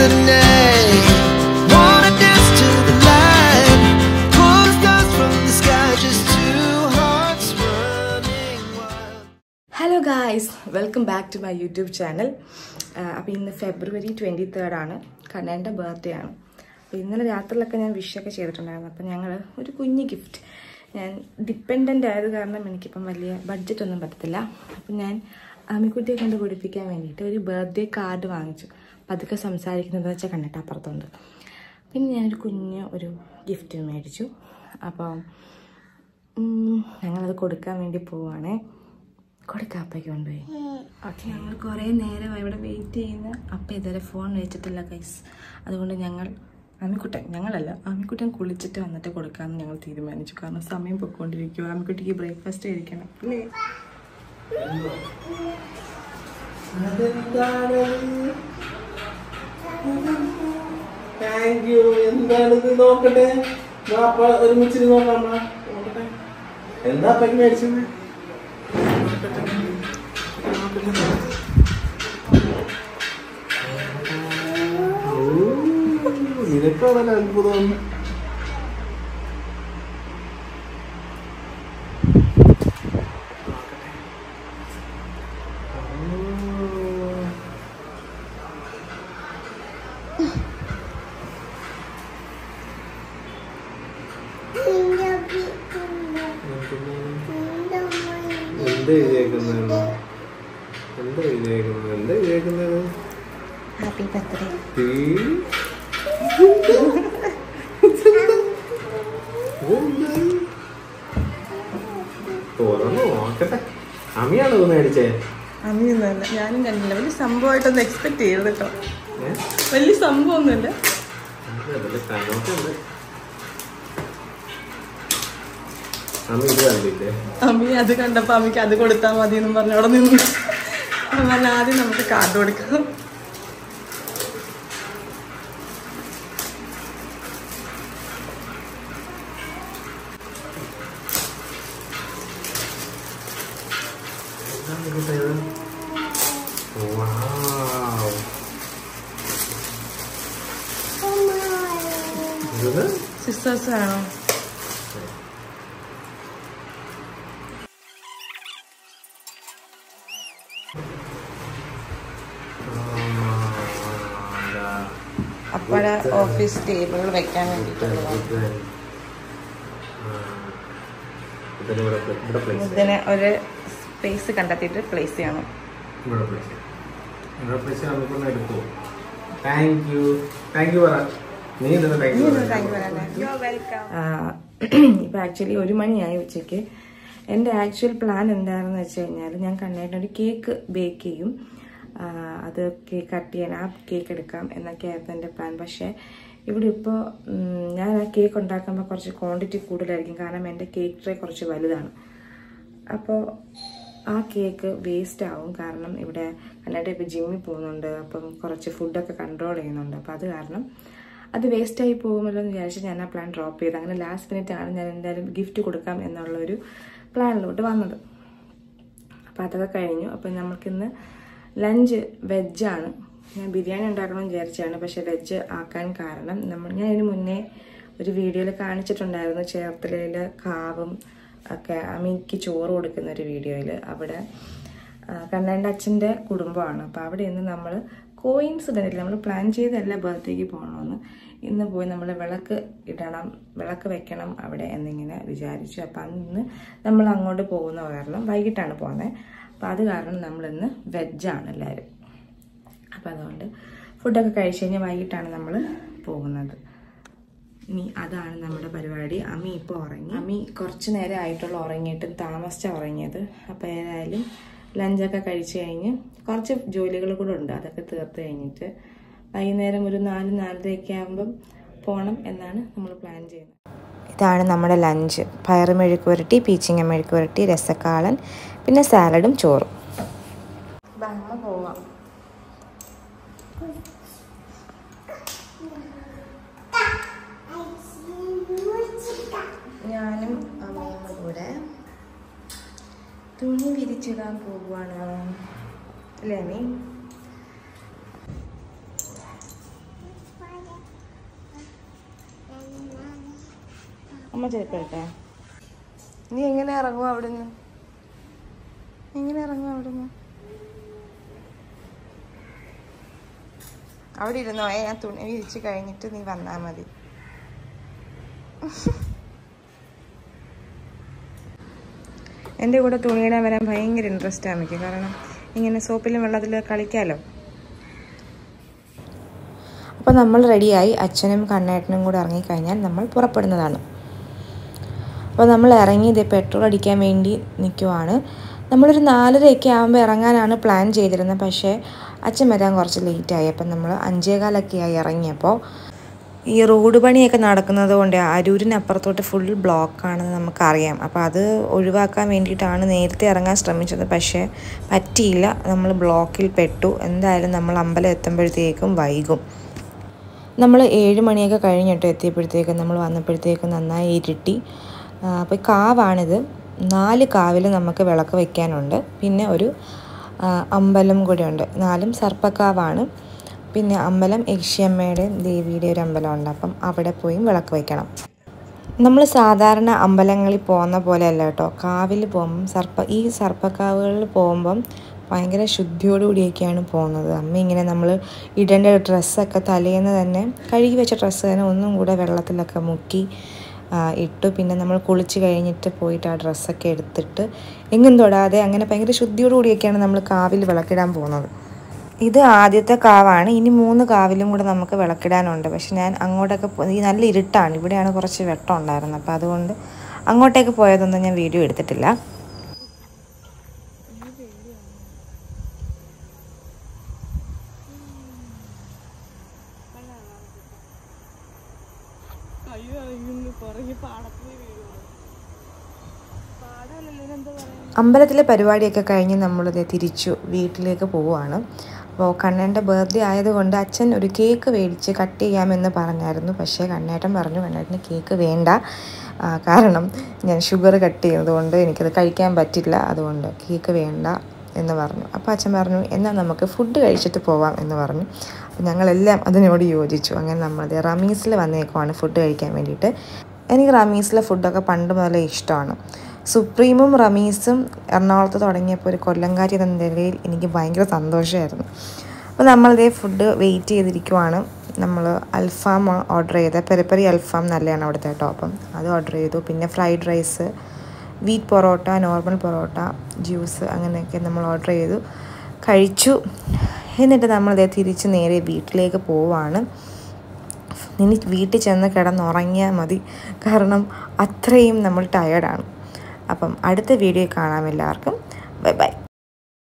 the night. Wanna dance to the light. Pull the stars from the sky, just two hearts running wild. Hello guys welcome back to my YouTube channel അപ്പോൾ ഇന്ന് February twenty തേർഡാണ് കണ്ണൻ്റെ birthday ആണ് അപ്പോൾ ഇന്നലെ രാത്രിയിലൊക്കെ ഞാൻ വിഷൊക്കെ ചെയ്തിട്ടുണ്ടായിരുന്നു അപ്പോൾ ഞങ്ങൾ ഒരു കുഞ്ഞ് ഗിഫ്റ്റ് ഞാൻ ഡിപ്പെൻഡൻ്റ് ആയത് കാരണം എനിക്കിപ്പം വലിയ ബഡ്ജറ്റ് ഒന്നും പറ്റത്തില്ല അപ്പം ഞാൻ ആമിക്കുട്ടിയെ കൊണ്ട് കുടിപ്പിക്കാൻ വേണ്ടിയിട്ട് ഒരു ബർത്ത്ഡേ കാർഡ് വാങ്ങിച്ചു പതുക്കെ സംസാരിക്കുന്നത് വെച്ചാൽ കണ്ടിട്ട് അപ്പുറത്തുണ്ട് പിന്നെ ഞാനൊരു കുഞ്ഞ് ഒരു ഗിഫ്റ്റ് മേടിച്ചു അപ്പം ഉം, ഞങ്ങളത് കൊടുക്കാൻ വേണ്ടി പോവാണേ കൊടുക്കാപ്പയ്ക്ക് കൊണ്ടുപോയി ഓക്കെ ഞങ്ങൾ കുറേ നേരം ഇവിടെ വെയിറ്റ് ചെയ്യുന്ന അപ്പം ഇതുവരെ ഫോൺ വെച്ചിട്ടില്ല കൈസ് അതുകൊണ്ട് ഞങ്ങൾ ആമിക്കുട്ടൻ ഞങ്ങളല്ല ആമിക്കുട്ടൻ കുളിച്ചിട്ട് വന്നിട്ട് കൊടുക്കാമെന്ന് ഞങ്ങൾ തീരുമാനിച്ചു കാരണം സമയം പൊയ്ക്കൊണ്ടിരിക്കും ആമിക്കുട്ടിക്ക് ബ്രേക്ക്ഫാസ്റ്റ് കഴിക്കണം അല്ലേ താങ്ക് യു എന്താണിത് നോക്കട്ടെ വാ, അപ്പ ഒരുമിച്ചിട്ട് നോക്കാം വാ. നോക്കട്ടെ എന്താ അപ്പക്ക് മേടിച്ചത് നിനക്ക് നല്ല അത്ഭുതം എന്താ എഴുതിയേക്കുന്നത് എന്താ എഴുതിയേക്കുന്നത് എന്താ എഴുതിയേക്കുന്നത് ഹാപ്പി ബർത്ത്ഡേ തീ തുറന്നു നോക്കട്ടെ അമ്മിയാണോ ഇത് മേടിച്ചേ അമ്മയൊന്നുമല്ല ഞാനും കണ്ടില്ല വലിയ സംഭവമായിട്ടൊന്നും എക്സ്പെക്ട് ചെയ്യരുത് കേട്ടോ ഏഹ് വലിയ സംഭവമൊന്നുമില്ല നോക്കണ്ട് അമ്മ ഇത് കണ്ടില്ലേ അമ്മി അത് കണ്ടപ്പോൾ അമ്മയ്ക്ക് അത് കൊടുത്താൽ മതി എന്നും പറഞ്ഞ് അവിടെ നിന്നു അപ്പം പറഞ്ഞ ആദ്യം നമുക്ക് കാർഡ് കൊടുക്കാം എന്താണ് ഇതിന്റെ ഇത്? Wow. ഇത് സിസ്റ്റേഴ്സ് ആണോ അപ്പഴ ഓഫീസ് ടേബിൾ വെക്കാൻ വേണ്ടിയിട്ടുള്ളതാണ് ഇതിന് ഒരു സ്പേസ് കണ്ടെത്തിയിട്ട് പ്ലേസ് ചെയ്യണം താങ്ക് യു താങ്ക് യു പറ നീ ഇതിന് താങ്ക് യു ഇപ്പൊ ആക്ച്വലി ഒരു മണിയായി ഉച്ചയ്ക്ക് എൻ്റെ ആക്ച്വൽ പ്ലാൻ എന്താണെന്ന് വെച്ച് കഴിഞ്ഞാൽ ഞാൻ കണ്ടായിട്ട് ഒരു കേക്ക് ബേക്ക് ചെയ്യും ആ, അത് കേക്ക് കട്ട് ചെയ്യാൻ ആ കേക്ക് എടുക്കാം എന്നൊക്കെയായിരുന്നു എൻ്റെ പ്ലാൻ പക്ഷേ ഇവിടെ ഇപ്പോൾ ഞാൻ ആ കേക്ക് ഉണ്ടാക്കുമ്പോൾ കുറച്ച് ക്വാണ്ടിറ്റി കൂടുതലായിരിക്കും കാരണം എൻ്റെ കേക്ക് ട്രേ കുറച്ച് വലുതാണ് അപ്പോൾ ആ കേക്ക് വേസ്റ്റ് ആവും കാരണം ഇവിടെ കണ്ടിട്ട് ഇപ്പോൾ ജിമ്മിൽ പോകുന്നുണ്ട് അപ്പം കുറച്ച് ഫുഡൊക്കെ കൺട്രോൾ ചെയ്യുന്നുണ്ട് അപ്പോൾ അത് കാരണം അത് വേസ്റ്റായി പോകുമല്ലോ എന്ന് വിചാരിച്ച് ഞാൻ ആ പ്ലാൻ ഡ്രോപ്പ് ചെയ്ത് അങ്ങനെ ലാസ്റ്റ് മിനിറ്റ് ആണ് ഞാൻ എന്തായാലും ഗിഫ്റ്റ് കൊടുക്കാം എന്നുള്ളൊരു പ്ലാനിലോട്ട് വന്നത് അപ്പോൾ അതൊക്കെ കഴിഞ്ഞു അപ്പം നമുക്കിന്ന് ലഞ്ച് വെജാണ് ഞാൻ ബിരിയാണി ഉണ്ടാക്കണമെന്ന് വിചാരിച്ചാണ് പക്ഷെ വെജ് ആക്കാൻ കാരണം നമ്മൾ ഞാൻ ഇതിന് മുന്നേ ഒരു വീഡിയോയിൽ കാണിച്ചിട്ടുണ്ടായിരുന്നു ചേർത്തലയിൽ കാവും ഒക്കെ അമ്മയ്ക്ക് ചോറ് കൊടുക്കുന്ന ഒരു വീഡിയോയിൽ അവിടെ കണ്ണൻ്റെ അച്ഛൻ്റെ കുടുംബമാണ് അപ്പോൾ അവിടെ ഇന്ന് നമ്മൾ കോയിൻസിഡൻ്റ് നമ്മൾ പ്ലാൻ ചെയ്തല്ല ബർത്ത്ഡേക്ക് പോകണമെന്ന് ഇന്ന് പോയി നമ്മൾ വിളക്ക് ഇടണം വിളക്ക് വെക്കണം അവിടെ എന്നിങ്ങനെ വിചാരിച്ചു അപ്പം അന്ന് നമ്മൾ അങ്ങോട്ട് പോകുന്ന കാരണം വൈകിട്ടാണ് പോകുന്നത് അപ്പം അത് കാരണം നമ്മളിന്ന് വെജാണ് എല്ലാവരും അപ്പം അതുകൊണ്ട് ഫുഡൊക്കെ കഴിച്ച് കഴിഞ്ഞാൽ വൈകിട്ടാണ് നമ്മൾ പോകുന്നത് ഇനി അതാണ് നമ്മുടെ പരിപാടി അമ്മി ഇപ്പോൾ ഉറങ്ങി അമ്മി കുറച്ച് നേരം ആയിട്ടുള്ള ഉറങ്ങിയിട്ടും താമസിച്ചാണ് ഉറങ്ങിയത് അപ്പോൾ ഏതായാലും ലഞ്ചൊക്കെ കഴിച്ച് കഴിഞ്ഞ് കുറച്ച് ജോലികൾ കൂടെ ഉണ്ട് അതൊക്കെ തീർത്ത് കഴിഞ്ഞിട്ട് വൈകുന്നേരം ഒരു നാല് നാലരയൊക്കെ ആകുമ്പം പോകണം എന്നാണ് നമ്മൾ പ്ലാൻ ചെയ്യുന്നത് ഇതാണ് നമ്മുടെ ലഞ്ച് പയറ് മെഴുക്കുവരട്ടി പീച്ചിങ്ങ മെഴുക്കുവരട്ടി രസക്കാളൻ പിന്നെ സാലഡും ചോറും അമ്മ പോവാം ഞാനും അമ്മയും കൂടെ തുണി വിരിച്ചിടാൻ പോവുകയാണ് അല്ലേ അമ്മി അമ്മ ചെരുപ്പിട്ടെ നീ എങ്ങനെ ഇറങ്ങും അവിടുന്ന് എങ്ങനെ ഇറങ്ങും അവിടുന്ന് അവിടെ ഇരുന്നോ ഏ ഞാൻ തുണി വിരിച്ച് കഴിഞ്ഞിട്ട് നീ വന്നാൽ മതി എൻ്റെ കൂടെ തുണിയിടാൻ വരാൻ ഭയങ്കര ഇൻട്രസ്റ്റ് ആണ് എനിക്ക് കാരണം ഇങ്ങനെ സോപ്പിലും വെള്ളത്തിൽ കളിക്കാമല്ലോ അപ്പോൾ നമ്മൾ റെഡിയായി അച്ഛനും കണ്ണേട്ടനും കൂടെ ഇറങ്ങിക്കഴിഞ്ഞാൽ നമ്മൾ പുറപ്പെടുന്നതാണ് അപ്പോൾ നമ്മൾ ഇറങ്ങി ഇത് പെട്രോൾ അടിക്കാൻ വേണ്ടി നിൽക്കുവാണ് നമ്മളൊരു നാലരയൊക്കെ ആകുമ്പോൾ ഇറങ്ങാനാണ് പ്ലാൻ ചെയ്തിരുന്നത് പക്ഷേ അച്ഛൻ വരാൻ കുറച്ച് ലേറ്റായി അപ്പം നമ്മൾ അഞ്ചേകാലൊക്കെ ആയി ഇറങ്ങിയപ്പോൾ ഈ റോഡ് പണിയൊക്കെ നടക്കുന്നത് കൊണ്ട് അരൂരിനപ്പുറത്തോട്ട് ഫുൾ ബ്ലോക്കാണെന്ന് നമുക്കറിയാം അപ്പോൾ അത് ഒഴിവാക്കാൻ വേണ്ടിയിട്ടാണ് നേരത്തെ ഇറങ്ങാൻ ശ്രമിച്ചത് പക്ഷേ പറ്റിയില്ല നമ്മൾ ബ്ലോക്കിൽ പെട്ടു എന്തായാലും നമ്മൾ അമ്പലം എത്തുമ്പോഴത്തേക്കും വൈകും നമ്മൾ ഏഴ് മണിയൊക്കെ കഴിഞ്ഞിട്ട് എത്തിയപ്പോഴത്തേക്കും നമ്മൾ വന്നപ്പോഴത്തേക്കും നന്നായി ഇരുട്ടി ആ, അപ്പോൾ ഈ കാവാണിത് നാല് കാവിൽ നമുക്ക് വിളക്ക് വെക്കാനുണ്ട് പിന്നെ ഒരു ആ, അമ്പലം കൂടെ ഉണ്ട് നാലും സർപ്പക്കാവാണ് പിന്നെ അമ്പലം യക്ഷിയമ്മയുടെയും ദേവിയുടെ ഒരു അമ്പലമുണ്ട് അപ്പം അവിടെ പോയി വിളക്ക് വയ്ക്കണം നമ്മൾ സാധാരണ അമ്പലങ്ങളിൽ പോകുന്ന പോലെയല്ല കേട്ടോ കാവിൽ പോകുമ്പം സർപ്പ ഈ സർപ്പക്കാവുകളിൽ പോകുമ്പം ഭയങ്കര ശുദ്ധിയോടുകൂടിയൊക്കെയാണ് പോകുന്നത് അമ്മ ഇങ്ങനെ നമ്മൾ ഇടേണ്ട ഡ്രസ്സൊക്കെ തലേന്ന് തന്നെ കഴുകി വെച്ച ഡ്രസ്സ് തന്നെ ഒന്നും കൂടെ വെള്ളത്തിലൊക്കെ മുക്കി ആ, ഇട്ടു പിന്നെ നമ്മൾ കുളിച്ച് കഴിഞ്ഞിട്ട് പോയിട്ട് ആ ഡ്രസ്സൊക്കെ എടുത്തിട്ട് എങ്ങും തൊടാതെ അങ്ങനെ ഭയങ്കര ശുദ്ധിയോടുകൂടിയൊക്കെയാണ് നമ്മൾ കാവിൽ വിളക്കിടാൻ പോകുന്നത് ഇത് ആദ്യത്തെ കാവാണ് ഇനി മൂന്ന് കാവിലും കൂടെ നമുക്ക് വിളക്കിടാനുണ്ട് പക്ഷെ ഞാൻ അങ്ങോട്ടൊക്കെ പോ- ഈ നല്ല ഇരുട്ടാണ് ഇവിടെയാണ് കുറച്ച് വെട്ടം ഉണ്ടായിരുന്നത് അപ്പോൾ അതുകൊണ്ട് അങ്ങോട്ടേക്ക് പോയതൊന്നും ഞാൻ വീഡിയോ എടുത്തിട്ടില്ല അമ്പലത്തിലെ പരിപാടിയൊക്കെ കഴിഞ്ഞ് നമ്മളിത് തിരിച്ചു വീട്ടിലേക്ക് പോവുകയാണ് അപ്പോൾ കണ്ണേൻ്റെ ബർത്ത്ഡേ ആയതുകൊണ്ട് അച്ഛൻ ഒരു കേക്ക് മേടിച്ച് കട്ട് ചെയ്യാമെന്ന് പറഞ്ഞായിരുന്നു പക്ഷേ കണ്ണേട്ടൻ പറഞ്ഞു കണ്ണേട്ടന് കേക്ക് വേണ്ട ആ, കാരണം ഞാൻ ഷുഗർ കട്ട് ചെയ്യുന്നതുകൊണ്ട് എനിക്കത് കഴിക്കാൻ പറ്റില്ല അതുകൊണ്ട് കേക്ക് വേണ്ട എന്ന് പറഞ്ഞു അപ്പോൾ അച്ഛൻ പറഞ്ഞു എന്നാൽ നമുക്ക് ഫുഡ് കഴിച്ചിട്ട് പോവാം എന്ന് പറഞ്ഞു അപ്പോൾ ഞങ്ങളെല്ലാം അതിനോട് യോജിച്ചു അങ്ങനെ നമ്മളത് റമീസിൽ വന്നേക്കുവാണ് ഫുഡ് കഴിക്കാൻ വേണ്ടിയിട്ട് എനിക്ക് റമീസിലെ ഫുഡൊക്കെ പണ്ട് മുതലേ ഇഷ്ടമാണ് സുപ്രീമും റമീസും എറണാകുളത്ത് തുടങ്ങിയപ്പോൾ ഒരു കൊല്ലംകാരി എന്ന നിലയിൽ എനിക്ക് ഭയങ്കര സന്തോഷമായിരുന്നു അപ്പോൾ നമ്മളിതേ ഫുഡ് വെയിറ്റ് ചെയ്തിരിക്കുവാണ് നമ്മൾ അൽഫാം ഓർഡർ ചെയ്ത പെരിപ്പറി അൽഫാം നല്ലതാണ് അവിടുത്തെ കേട്ടോ അപ്പം അത് ഓർഡർ ചെയ്തു പിന്നെ fried rice wheat porotta normal porotta juice അങ്ങനെയൊക്കെ നമ്മൾ ഓർഡർ ചെയ്തു കഴിച്ചു എന്നിട്ട് നമ്മളിതേ തിരിച്ച് നേരെ വീട്ടിലേക്ക് പോവാണ് ഇനി വീട്ടിൽ ചെന്ന് കിടന്നുറങ്ങിയാൽ മതി കാരണം അത്രയും നമ്മൾ ടയേർഡാണ് അപ്പം അടുത്ത വീഡിയോ കാണാം എല്ലാവർക്കും ബൈ ബൈ